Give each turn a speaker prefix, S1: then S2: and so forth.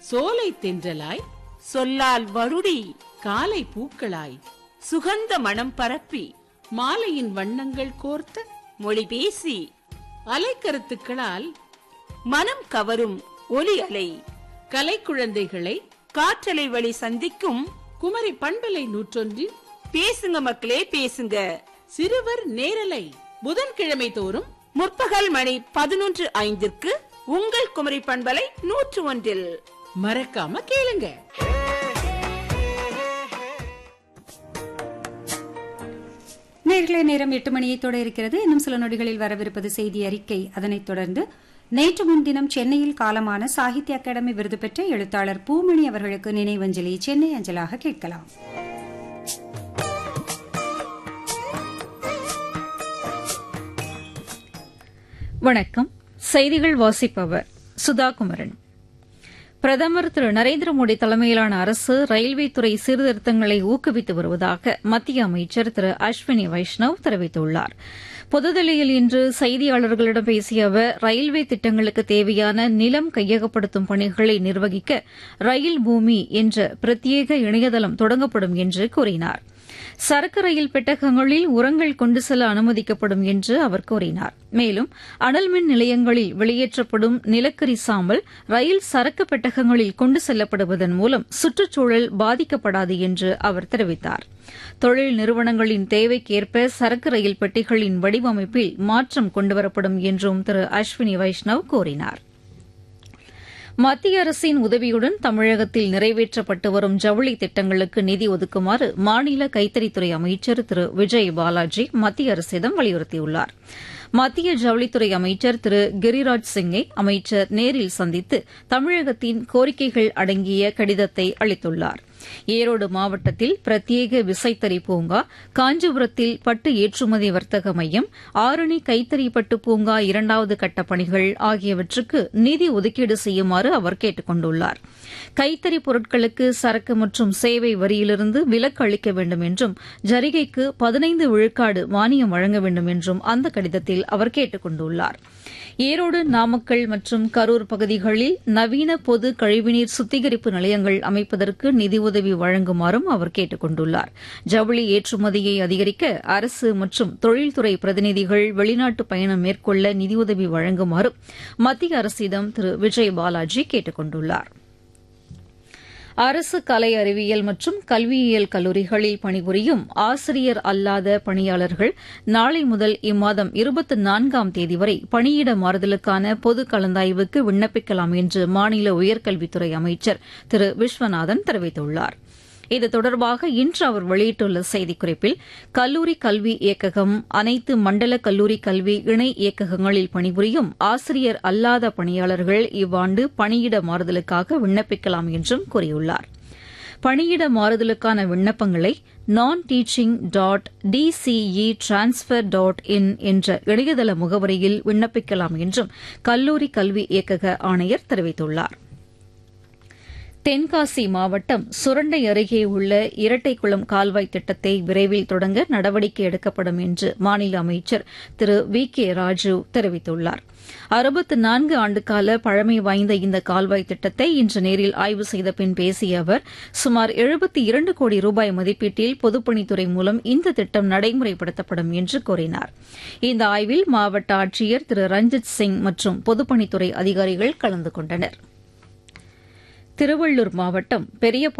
S1: சோலை தென்றலாய்
S2: சொல்லால் வருடி
S1: காலை பூக்களாய்
S2: சுகந்த மனம் பரப்பி
S1: மாலையின் வண்ணங்கள் கோர்த்த
S2: மொழி பேசி
S1: அலைக்கருத்துக்களால்
S2: மனம் கவரும் ஒலி அலை
S1: கலைக்குழந்தைகளை
S2: காற்றலை வழி சந்திக்கும்
S1: குமரி பண்பலை நூற்றொன்றில்
S2: பேசுங்க மக்களே பேசுங்க
S1: சிறுவர் நேரலை புதன்கிழமை தோறும்
S2: முற்பகல் மணி பதினொன்று ஐந்திற்கு உங்கள் குமரி பண்பலை நூற்று ஒன்றில்
S1: மறக்காம கேளுங்க
S3: நேர்களே நேரம் எட்டு மணியை தொட இருக்கிறது இன்னும் சில நொடிகளில் வரவிருப்பது செய்தி அறிக்கை அதனைத் தொடர்ந்து நேற்று முன்தினம் சென்னையில் காலமான சாகித்ய அகாடமி விருது பெற்ற எழுத்தாளர் பூமணி அவர்களுக்கு நினைவஞ்சலி சென்னை அஞ்சலாக கேட்கலாம்
S4: வணக்கம் செய்திகள் வாசிப்பவர் சுதா குமரன் பிரதமர் திரு நரேந்திர மோடி தலைமையிலான அரசு ரயில்வே துறை சீர்திருத்தங்களை ஊக்குவித்து வருவதாக மத்திய அமைச்சர் திரு அஸ்வினி வைஷ்ணவ் தெரிவித்துள்ளார் புதுதில்லியில் இன்று செய்தியாளர்களிடம் பேசிய அவர் ரயில்வே திட்டங்களுக்கு தேவையான நிலம் கையகப்படுத்தும் பணிகளை நிர்வகிக்க ரயில் பூமி என்ற பிரத்யேக இணையதளம் தொடங்கப்படும் என்று கூறினார் சரக்கு ரயில் பெட்டகங்களில் உரங்கள் கொண்டு செல்ல அனுமதிக்கப்படும் என்று அவர் கூறினார் மேலும் அனல் மின் நிலையங்களில் வெளியேற்றப்படும் நிலக்கரி சாம்பல் ரயில் சரக்கு பெட்டகங்களில் கொண்டு செல்லப்படுவதன் மூலம் சுற்றுச்சூழல் பாதிக்கப்படாது என்று அவர் தெரிவித்தார் தொழில் நிறுவனங்களின் தேவைக்கேற்ப சரக்கு ரயில் பெட்டிகளின் வடிவமைப்பில் மாற்றம் கொண்டுவரப்படும் என்றும் திரு அஸ்வினி வைஷ்ணவ் கூறினார் மத்திய அரசின் உதவியுடன் தமிழகத்தில் நிறைவேற்றப்பட்டு வரும் ஜவுளி திட்டங்களுக்கு நிதி ஒதுக்குமாறு மாநில கைத்தறித்துறை அமைச்சர் திரு விஜய் பாலாஜி மத்திய அரசிடம் வலியுறுத்தியுள்ளார் மத்திய ஜவுளித்துறை அமைச்சர் திரு கிரிராஜ் சிங்கை அமைச்சர் நேரில் சந்தித்து தமிழகத்தின் கோரிக்கைகள் அடங்கிய கடிதத்தை அளித்துள்ளார் ஈரோடு மாவட்டத்தில் பிரத்யேக விசைத்தறி பூங்கா காஞ்சிபுரத்தில் பட்டு ஏற்றுமதி வர்த்தக மையம் ஆரணி கைத்தறி பட்டு பூங்கா இரண்டாவது கட்ட பணிகள் ஆகியவற்றுக்கு நிதி ஒதுக்கீடு செய்யுமாறு அவர் கேட்டுக் கொண்டுள்ளார் கைத்தறி பொருட்களுக்கு சரக்கு மற்றும் சேவை வரியிலிருந்து விலக்கு அளிக்க வேண்டும் என்றும் ஜரிகைக்கு பதினைந்து விழுக்காடு மானியம் வழங்க வேண்டும் என்றும் அந்த கடிதத்தில் அவர் கேட்டுக் கொண்டுள்ளார் ஈரோடு நாமக்கல் மற்றும் கரூர் பகுதிகளில் நவீன பொது கழிவுநீர் சுத்திகரிப்பு நிலையங்கள் அமைப்பதற்கு நிதியுதவி வழங்குமாறும் அவர் கேட்டுக் கொண்டுள்ளார் ஜவுளி ஏற்றுமதியை அதிகரிக்க அரசு மற்றும் தொழில்துறை பிரதிநிதிகள் வெளிநாட்டு பயணம் மேற்கொள்ள நிதியுதவி வழங்குமாறும் மத்திய அரசிடம் திரு விஜய் பாலாஜி கேட்டுக் கொண்டுள்ளாா் அரசு கலை அறிவியல் மற்றும் கல்வியியல் கல்லூரிகளில் பணிபுரியும் ஆசிரியர் அல்லாத பணியாளர்கள் நாளை முதல் இம்மாதம் இருபத்தி நான்காம் தேதி வரை பணியிட மாறுதலுக்கான பொது கலந்தாய்வுக்கு விண்ணப்பிக்கலாம் என்று மாநில உயர்கல்வித்துறை அமைச்சர் திரு விஸ்வநாதன் தெரிவித்துள்ளார் இது தொடர்பாக இன்று அவர் வெளியிட்டுள்ள செய்திக்குறிப்பில் கல்லூரி கல்வி இயக்ககம் அனைத்து மண்டல கல்லூரி கல்வி இணை இயக்ககங்களில் பணிபுரியும் ஆசிரியர் அல்லாத பணியாளர்கள் இவ்வாண்டு பணியிட மாறுதலுக்காக விண்ணப்பிக்கலாம் என்றும் கூறியுள்ளார் பணியிட மாறுதலுக்கான விண்ணப்பங்களை நான் teaching dot TCE transfer dot in என்ற இணையதள முகவரியில் விண்ணப்பிக்கலாம் என்றும் கல்லூரி கல்வி இயக்கக ஆணையர் தெரிவித்துள்ளாா் தென்காசி மாவட்டம் சுரண்டை அருகே உள்ள இரட்டைக்குளம் கால்வாய் திட்டத்தை விரைவில் தொடங்க நடவடிக்கை எடுக்கப்படும் என்று மாநில அமைச்சர் திரு வி கே ராஜு தெரிவித்துள்ளார் அறுபத்து நான்கு ஆண்டுகால பழமை வாய்ந்த இந்த கால்வாய் திட்டத்தை இன்று நேரில் ஆய்வு செய்த பின் பேசிய அவர் சுமார் எழுபத்தி இரண்டு கோடி ரூபாய் மதிப்பீட்டில் பொதுப்பணித்துறை மூலம் இந்த திட்டம் நடைமுறைப்படுத்தப்படும் என்று கூறினார் இந்த ஆய்வில் மாவட்ட ஆட்சியர் திரு ரஞ்சித் சிங் மற்றும் பொதுப்பணித்துறை அதிகாரிகள் கலந்து கொண்டனா் திருவள்ளூர் மாவட்டம் பெரிய